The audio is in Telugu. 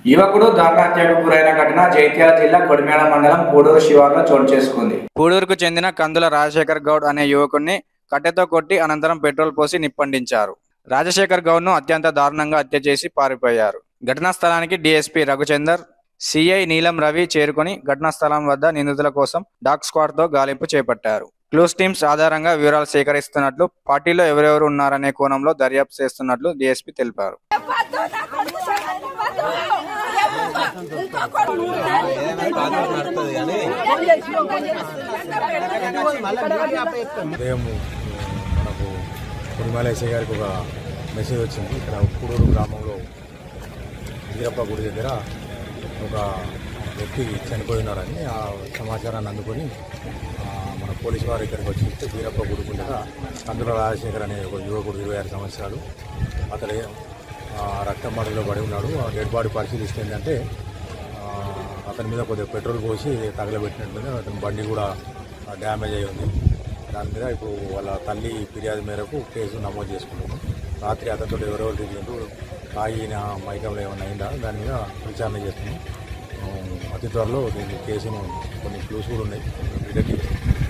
యువకుడు దారుణహత్యకు గురైన ఘటన జైత్యాల జిల్లా కొడిమేళ మండలం పూడూరు శివార్లో చోటు చేసుకుంది పూడూరుకు చెందిన కందుల రాజశేఖర్ గౌడ్ అనే యువకుడిని కట్టెతో కొట్టి అనంతరం పెట్రోల్ పోసి నిప్పండించారు రాజశేఖర్ గౌడ్ ను అత్యంత దారుణంగా హత్య చేసి పారిపోయారు ఘటనా స్థలానికి డీఎస్పీ రఘుచందర్ సిఐ నీలం రవి చేరుకొని ఘటనా స్థలం వద్ద నిందితుల కోసం డాగ్ స్క్వాడ్ తో గాలింపు చేపట్టారు క్లూస్ టీమ్స్ ఆధారంగా వివరాలు సేకరిస్తున్నట్లు పార్టీలో ఎవరెవరు ఉన్నారనే కోణంలో దర్యాప్తు చేస్తున్నట్లు డీఎస్పీ తెలిపారు ఉదయం మనకు కురిమాలేశ్వర గారికి ఒక మెసేజ్ వచ్చింది ఇక్కడ ఉప్పుడూరు గ్రామంలో వీరప్ప గుడి దగ్గర ఒక వ్యక్తి చనిపోయి ఉన్నారని ఆ సమాచారాన్ని అందుకొని ఆ, మన పోలీసు వారు ఇక్కడికి వచ్చి వీరప్ప గుడి ముందర కందుల రాజశేఖర్ అనే ఒక యువకుడు ఇరవై ఆరు సంవత్సరాలు అతడు ఆ, రక్తం మడుగులో పడి ఉన్నాడు ఆ డెడ్ బాడీ పరిశీలిస్తే ఏంటంటే ఆ, అతని మీద కొద్దిగా పెట్రోల్ పోసి తగలబెట్టినట్లుగా అతని బండి కూడా డ్యామేజ్ అయి ఉంది దాని మీద ఇప్పుడు వాళ్ళ తల్లి ఫిర్యాదు మేరకు కేసు నమోదు చేసుకున్నాము రాత్రి అతనితో ఎవరెవరు తిరిగిండ్రు తాగిన మైకంలో ఏమైనా అయిందా దాని మీద విచారణ చేస్తున్నాం ఆ, అతి త్వరలో దీని కేసును కొన్ని క్లూస్ కూడా ఉన్నాయి డిటెక్ట్ చేస్తున్నాం